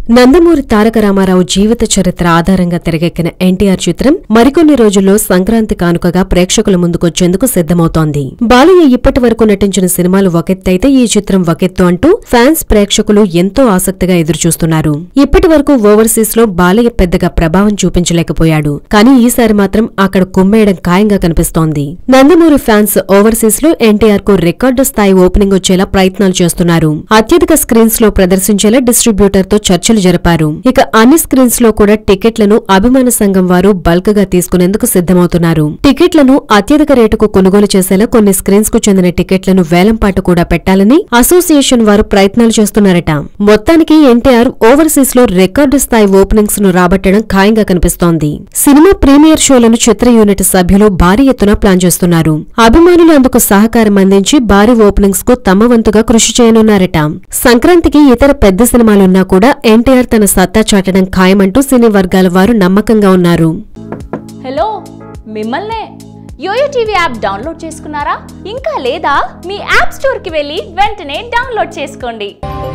నందమూరి తారక రామారావు జీవిత చరిత్ర ఆధారంగా తెరకెక్కిన ఎన్టీఆర్ చిత్రం మరికొన్ని రోజుల్లో సంక్రాంతి కానుకగా ప్రేక్షకుల ముందుకొచ్చేందుకు సిద్ధమవుతోంది బాలయ్య ఇప్పటి వరకు నటించిన సినిమాలు ఒకెత్తైతే ఈ చిత్రం ఒకెత్తు అంటూ ఫ్యాన్స్ ప్రేక్షకులు ఎంతో ఆసక్తిగా ఎదురుచూస్తున్నారు ఇప్పటి వరకు ఓవర్సీస్ లో బాలయ్య పెద్దగా ప్రభావం చూపించలేకపోయాడు కానీ ఈసారి మాత్రం అక్కడ కుమ్మేయడం ఖాయంగా కనిపిస్తోంది నందమూరి ఫ్యాన్స్ ఓవర్సీస్ లో ఎన్టీఆర్ కు రికార్డు స్థాయి ఓపెనింగ్ వచ్చేలా ప్రయత్నాలు చేస్తున్నారు అత్యధిక స్క్రీన్స్ లో ప్రదర్శించేలా డిస్ట్రిబ్యూటర్ తో చర్చలు జరిపారు ఇక అన్ని స్క్రీన్స్ లో కూడా టికెట్లను అభిమాన సంఘం వారు బల్క్ గా తీసుకునేందుకు సిద్ధమవుతున్నారు టికెట్లను అత్యధిక రేటుకు కొనుగోలు చేసేలా కొన్ని స్క్రీన్స్ కు చెందిన టికెట్లను వేలంపాట కూడా పెట్టాలని అసోసియేషన్ వారు ప్రయత్నాలు చేస్తున్నారట మొత్తానికి ఎన్టీఆర్ ఓవర్సీస్ లో రికార్డు స్థాయి ఓపెనింగ్స్ ను రాబట్టడం ఖాయంగా కనిపిస్తోంది సినిమా ప్రీమియర్ షోలను చిత్ర యూనిట్ సభ్యులు భారీ ఎత్తున ప్లాన్ చేస్తున్నారు అభిమానులు అందుకు సహకారం అందించి భారీ ఓపెనింగ్స్ కు తమ వంతుగా కృషి చేయనున్నారట సంక్రాంతికి ఇతర పెద్ద సినిమాలున్నా కూడా ఎన్టీఆర్ తన సత్తా చాటడం ఖాయమంటూ సినీ వర్గాల వారు నమ్మకంగా ఉన్నారు హలో మిమ్మల్నే యోయో టీవీ యాప్ డౌన్లోడ్ చేసుకున్నారా ఇంకా లేదా మీ యాప్ స్టోర్కి వెళ్ళి వెంటనే డౌన్లోడ్ చేసుకోండి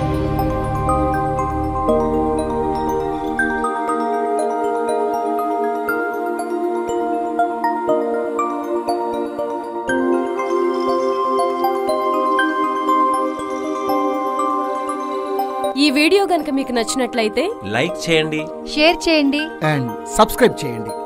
ఈ వీడియో గనక మీకు నచ్చినట్లయితే లైక్ చేయండి షేర్ చేయండి అండ్ సబ్స్క్రైబ్ చేయండి